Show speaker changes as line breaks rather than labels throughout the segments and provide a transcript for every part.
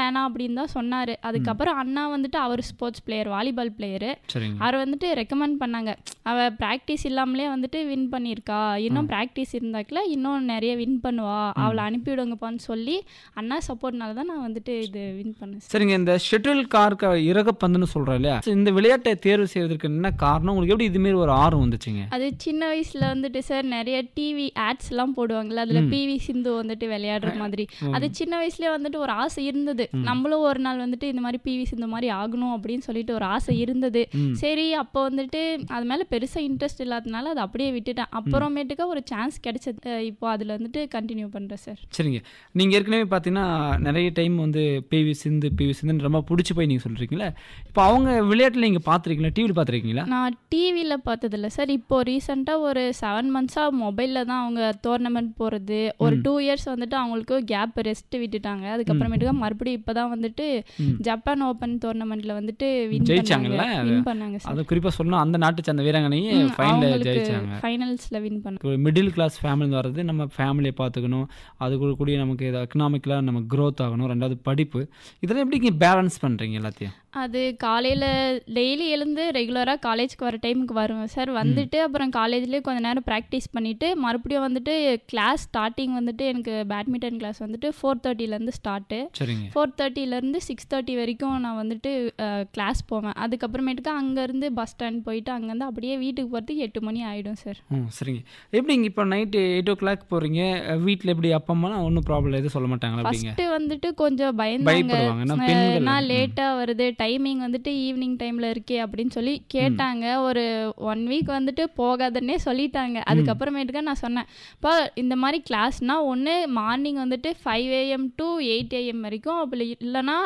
வேணாம் அப்படின்னு தான் சொன்னார் அதுக்கப்புறம் அண்ணா வந்துட்டு அவர் ஸ்போர்ட்ஸ் பிளேயர் வாலிபால் பிளேயரு
சரிங்க
அவர் வந்துட்டு ரெக்கமெண்ட் பண்ணாங்க அவள் ப்ராக்டிஸ் இல்லாமலே வந்துட்டு வின் பண்ணியிருக்கா இன்னும் ப்ராக்டிஸ் இருந்தாக்கல இன்னும் நிறைய வின் பண்ணுவா அவளை அனுப்பிவிடுங்கப்பான்னு சொல்லி அண்ணா சப்போர்ட்னால தான் நான் வந்துட்டு இது வின் பண்ணேன் சார்
சரிங்க இந்த ஷட்டில் கார்க்கு இறகப்பந்துன்னு சொல்கிறோம் இல்லையா இந்த விளையாட்டை தேர்வு செய்வதற்கு என்ன காரணம் உங்களுக்கு எப்படி இதுமாரி ஒரு ஆர்வம் வந்துச்சுங்க
அது சின்ன வயசுல வந்துட்டு சார் நிறைய டிவி ஆட்ஸ் எல்லாம் போடுவாங்கல்ல அதுல பிவி சிந்து வந்துட்டு விளையாடுற மாதிரி அது சின்ன வயசுலயே வந்துட்டு ஒரு ஆசை இருந்தது நம்மளும் ஒரு நாள் வந்துட்டு இந்த மாதிரி பிவி சிந்து மாதிரி ஆகணும் அப்படின்னு சொல்லிட்டு ஒரு ஆசை இருந்தது சரி அப்போ வந்துட்டு அது மேல பெருசா இன்ட்ரெஸ்ட் இல்லாதனால அதை அப்படியே விட்டுட்டேன் அப்புறமேட்டுக்கா ஒரு சான்ஸ் கிடைச்சது அஹ் இப்போ அதுல வந்துட்டு கண்டினியூ பண்றேன் சார்
சரிங்க நீங்கள் ஏற்கனவே பார்த்தீங்கன்னா நிறைய டைம் வந்து பிவி சிந்து பிவி சிந்துன்னு ரொம்ப பிடிச்சி போய் நீங்கள் சொல்கிறீங்களா இப்போ அவங்க விளையாட்டில் நீங்கள் பார்த்துருக்கீங்களா டிவியில் பார்த்துருக்கீங்களா
நான் டிவியில் பார்த்ததில்ல சார் இப்போ ரீசெண்டாக ஒரு செவன் மந்த்ஸாக மொபைலில் தான் அவங்க டோர்னமெண்ட் போகிறது ஒரு டூ இயர்ஸ் வந்துட்டு அவங்களுக்கு கேப் ரெஸ்ட் விட்டுட்டாங்க அதுக்கப்புறமேட்டுக்கா மறுபடியும் இப்போ தான் வந்துட்டு ஜப்பான் ஓப்பன் டோர்னமெண்ட்டில் வந்துட்டு வின்
ஜெயிச்சாங்கல்ல?
பண்ணாங்க வின் பண்ணாங்க சார்
அது குறிப்பாக சொல்லணும் அந்த நாட்டு சேர்ந்த வீராங்கனையே ஃபைனலில் ஜெயிச்சாங்க
ஃபைனல்ஸில் வின் பண்ணாங்க
ஒரு மிடில் கிளாஸ் ஃபேமிலி வர்றது நம்ம ஃபேமிலியை பார்த்துக்கணும் அது கூட கூடிய நமக்கு எக்கனாமிக்கலாக நம்ம க்ரோத் ஆகணும் ரெண்டாவது படிப்பு இதெல்லாம் எப்படி நீங்கள் பேலன்ஸ் பண்ணுறீங்க எல்லாத்தையும்
அது காலையில் டெய்லி எழுந்து ரெகுலராக காலேஜ்க்கு வர டைமுக்கு வருவேன் சார் வந்துட்டு அப்புறம் காலேஜ்லேயே கொஞ்ச நேரம் ப்ராக்டிஸ் பண்ணிவிட்டு மறுபடியும் வந்துட்டு கிளாஸ் ஸ்டார்டிங் வந்துட்டு எனக்கு பேட்மிண்டன் கிளாஸ் வந்துட்டு ஃபோர் தேர்ட்டிலேருந்து ஸ்டார்ட்டு
சரிங்க
ஃபோர் தேர்ட்டிலேருந்து சிக்ஸ் தேர்ட்டி வரைக்கும் நான் வந்துட்டு கிளாஸ் போவேன் அதுக்கப்புறமேட்டுக்கு அங்கேருந்து பஸ் ஸ்டாண்ட் போயிட்டு அங்கேருந்து அப்படியே வீட்டுக்கு போகிறதுக்கு எட்டு மணி ஆகிடும் சார்
ம் சரிங்க எப்படிங்க இப்போ நைட்டு எயிட் ஓ கிளாக் போகிறீங்க வீட்டில் எப்படி அப்பா அம்மாலாம் ஒன்றும் ப்ராப்ளம் எதுவும் சொல்ல மாட்டாங்களா அப்படிங்க
ஃபஸ்ட்டு வந்துட்டு கொஞ்சம் பயந்தாங்க
பயப்படுவாங்க ஏன்னா பெண்கள்
நான் லேட்டாக வருது டைமிங் வந்துட்டு ஈவினிங் டைமில் இருக்கே அப்படின்னு சொல்லி கேட்டாங்க ஒரு ஒன் வீக் வந்துட்டு போகாதன்னே சொல்லிட்டாங்க அதுக்கப்புறமேட்டுக்கா நான் சொன்னேன் இப்போ இந்த மாதிரி கிளாஸ்னா ஒன்று மார்னிங் வந்துட்டு five AM to eight AM வரைக்கும் அப்படி இல்லைன்னா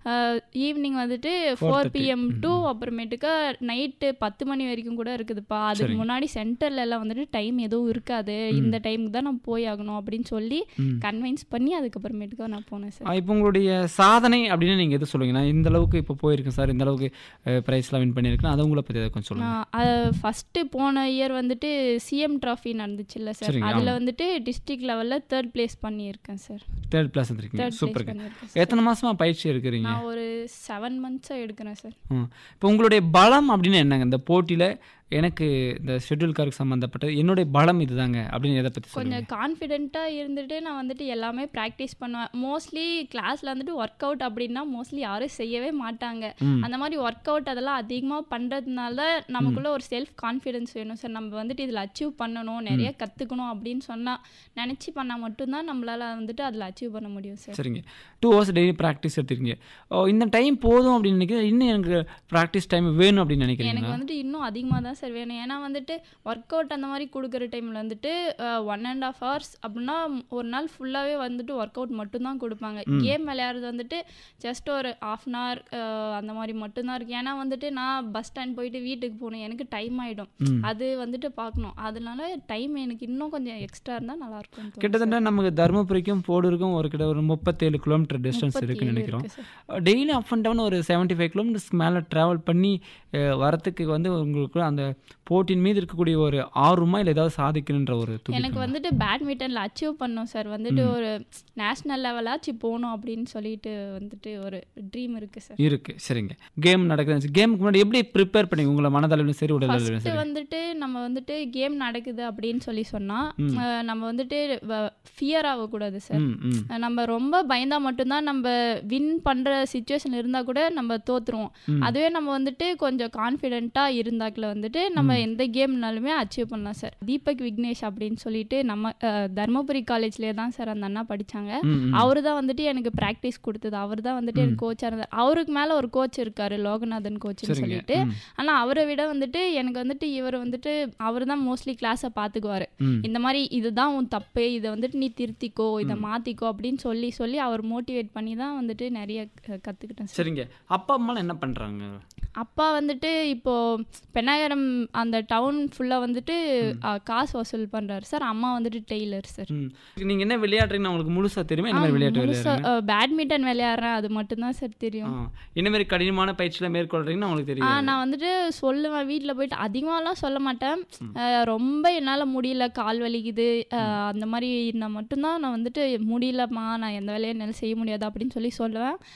ஈவினிங் வந்துட்டு ஃபோர் பிஎம் டு அப்புறமேட்டுக்கா நைட்டு பத்து மணி வரைக்கும் கூட இருக்குதுப்பா அதுக்கு முன்னாடி சென்டர்ல எல்லாம் வந்துட்டு டைம் எதுவும் இருக்காது இந்த டைமுக்கு தான் நான் போய் ஆகணும் அப்படின்னு சொல்லி கன்வின்ஸ் பண்ணி அதுக்கப்புறமேட்டுக்கா நான் போனேன் சார்
இப்போ உங்களுடைய சாதனை அப்படின்னு நீங்கள் எது சொல்லுவீங்க நான் இந்த அளவுக்கு இப்போ போயிருக்கேன் சார் இந்த அளவுக்கு ப்ரைஸ்லாம் வின் பண்ணியிருக்கேன் அது உங்களை பற்றி கொஞ்சம் சொல்லுங்கள்
நான் ஃபஸ்ட்டு போன இயர் வந்துட்டு சிஎம் ட்ராஃபி நடந்துச்சுல்ல சார்
சரிங்க,
அதில் வந்துட்டு டிஸ்ட்ரிக்ட் லெவலில் தேர்ட் பிளேஸ் பண்ணியிருக்கேன் சார்
தேர்ட் பிளேஸ் வந்துருக்கீங்க
தேர்ட் பிளேஸ்
சூப்பருங்க
பண்ணியிருக்கேன்
எத்தனை மாசமாக பயிற்சி இருக்கிறீங்க
நான் ஒரு செவன் மந்த்ஸாக எடுக்கிறேன் சார்
ம் இப்போ உங்களுடைய பலம் அப்படின்னு என்னங்க இந்த போட்டியில் எனக்கு இந்த ஷெட்யூல் கார்க்கு சம்மந்தப்பட்டது என்னுடைய பலம் இதுதாங்க அப்படின்னு எதை பற்றி சொல்லுங்கள்
கொஞ்சம் கான்ஃபிடென்ட்டாக இருந்துட்டு நான் வந்துட்டு எல்லாமே ப்ராக்டிஸ் பண்ணுவேன் மோஸ்ட்லி கிளாஸில் வந்துட்டு ஒர்க் அவுட் அப்படின்னா மோஸ்ட்லி யாரும் செய்யவே மாட்டாங்க அந்த மாதிரி ஒர்க் அவுட் அதெல்லாம் அதிகமாக பண்ணுறதுனால நமக்குள்ள ஒரு செல்ஃப் கான்ஃபிடென்ஸ் வேணும் சார் நம்ம வந்துட்டு இதில் அச்சீவ் பண்ணணும் நிறைய கற்றுக்கணும் அப்படின்னு சொன்னால் நினச்சி பண்ணால் மட்டும்தான் நம்மளால் வந்துட்டு அதில் அச்சீவ் பண்ண முடியும் சார்
சரிங்க டூ ஹவர்ஸ் டெய்லி ப்ராக்டிஸ் எடுத்துருக்கீங்க ஓ இந்த டைம் போதும் அப்படின்னு நினைக்கிறேன் இன்னும் எனக்கு ப்ராக்டிஸ் டைம் வேணும் அப்படின்னு
எனக்கு
நினைக்கிறீங்களா
வந்துட்டு இன்னும் அதிகமாக தான் சார் வேணும் ஏன்னா வந்துட்டு ஒர்க் அவுட் அந்த மாதிரி கொடுக்குற டைமில் வந்துட்டு ஒன் அண்ட் ஆஃப் ஹவர்ஸ் அப்படின்னா ஒரு நாள் ஃபுல்லாகவே வந்துட்டு ஒர்க் அவுட் மட்டும்தான் கொடுப்பாங்க கேம் விளையாடுறது வந்துட்டு ஜஸ்ட் ஒரு ஆஃப் அன் ஹவர் அந்த மாதிரி மட்டும்தான் இருக்கு ஏன்னா வந்துட்டு நான் பஸ் ஸ்டாண்ட் போயிட்டு வீட்டுக்கு போகணும் எனக்கு டைம் ஆகிடும் அது வந்துட்டு பார்க்கணும் அதனால டைம் எனக்கு இன்னும் கொஞ்சம் எக்ஸ்ட்ரா இருந்தால் நல்லாயிருக்கும்
கிட்டத்தட்ட நமக்கு தருமபுரிக்கும் போடூருக்கும் ஒரு கிட்ட ஒரு முப்பத்தேழு கிலோமீட்டர் டிஸ்டன்ஸ் இருக்குன்னு நினைக்கிறோம் டெய்லி அப் அண்ட் டவுன் ஒரு செவன்ட்டி ஃபைவ் கிலோமீட்டர்ஸ் மேலே ட்ராவல் பண்ணி அஹ், வரத்துக்கு வந்து உங்களுக்கு அந்த போட்டியின் மீது இருக்கக்கூடிய ஒரு ஆர்வமா இல்லை ஏதாவது சாதிக்கணுன்ற ஒரு துடிப்பு
எனக்கு வந்துட்டு பேட்மிண்டனில் அச்சீவ் பண்ணோம் சார் வந்துட்டு ஒரு நேஷ்னல் லெவலாச்சு போகணும் அப்படின்னு சொல்லிட்டு வந்துட்டு ஒரு ட்ரீம் இருக்குது சார்
இருக்கு சரிங்க கேம் நடக்குது கேமுக்கு முன்னாடி எப்படி ப்ரிப்பேர் பண்ணி உங்களை மனதளவிலும் சரி உடலளவிலும்
ஃபர்ஸ்ட்
சரி
வந்துட்டு நம்ம வந்துட்டு கேம் நடக்குது அப்படின்னு சொல்லி சொன்னா அஹ், நம்ம வந்துட்டு ஃபியர் ஆகக்கூடாது சார்
ம் ம்
நம்ம ரொம்ப பயந்தா மட்டும்தான் நம்ம வின் பண்ற சுச்சுவேஷன் இருந்தா கூட நம்ம தோத்துருவோம் அதுவே நம்ம வந்துட்டு கொஞ்சம் கான்ஃபிடென்ட்டா இருந்தாக்கல வந்துட்டு நம்ம எந்த கேம்னாலுமே அச்சீவ் பண்ணலாம் சார் தீபக் விக்னேஷ் அப்படின்னு சொல்லிட்டு நம்ம அஹ், தர்மபுரி காலேஜ்லேயே தான் சார் அந்த அண்ணா படிச்சாங்க
ம், ம்.
அவரு தான் வந்துட்டு எனக்கு ப்ராக்டிஸ் கொடுத்தது அவர் தான் வந்துட்டு எனக்கு கோச்சாக இருந்தார் அவருக்கு மேலே ஒரு கோச் இருக்காரு லோகநாதன் கோச்னு
சரிங்க
சொல்லிட்டு
ம்.
ஆனா அவரை விட வந்துட்டு எனக்கு வந்துட்டு இவர் வந்துட்டு அவர் தான் மோஸ்ட்லி கிளாஸை பார்த்துக்குவாரு
ம்.
இந்த மாதிரி இதுதான் உன் தப்பு இதை வந்துட்டு நீ திருத்திக்கோ இதை மாத்திக்கோ அப்படின்னு சொல்லி சொல்லி அவர் மோட்டிவேட் பண்ணி தான் வந்துட்டு நிறைய க- கத்துக்கிட்டேன் சார்
சரிங்க அப்பா அம்மாலாம் என்ன பண்றாங்க
அப்பா வந்துட்டு இப்போ பெண்ணாகரம் அந்த டவுன் ஃபுல்லா வந்துட்டு அ, காசு வசூல் பண்றாரு சார் அம்மா வந்துட்டு டெய்லர் சார்
ம் நீங்க என்ன விளையாடுறீங்கன்னு உங்களுக்கு முழுசா தெரியுமா என்ன மாதிரி விளையாட்டு விளையாடுறீங்க
பேட்மிண்டன் விளையாடுறேன் அது மட்டும்தான் சார் தெரியும்
ஆ. என்ன மாதிரி கடினமான பயிற்சியெல்லாம் மேற்கொள்றீங்கன்னு உங்களுக்கு
ஆ
தெரியும்
நான் வந்துட்டு சொல்லுவேன் வீட்டில் போயிட்டு அதிகமாகலாம் சொல்ல மாட்டேன் அஹ் ரொம்ப என்னால் முடியல கால் வலிக்குது அஹ் அந்த மாதிரி நான் மட்டும்தான் நான் வந்துட்டு முடியலம்மா நான் எந்த வேலையும் என்னால் செய்ய முடியாது அப்படின்னு சொல்லி சொல்லுவேன்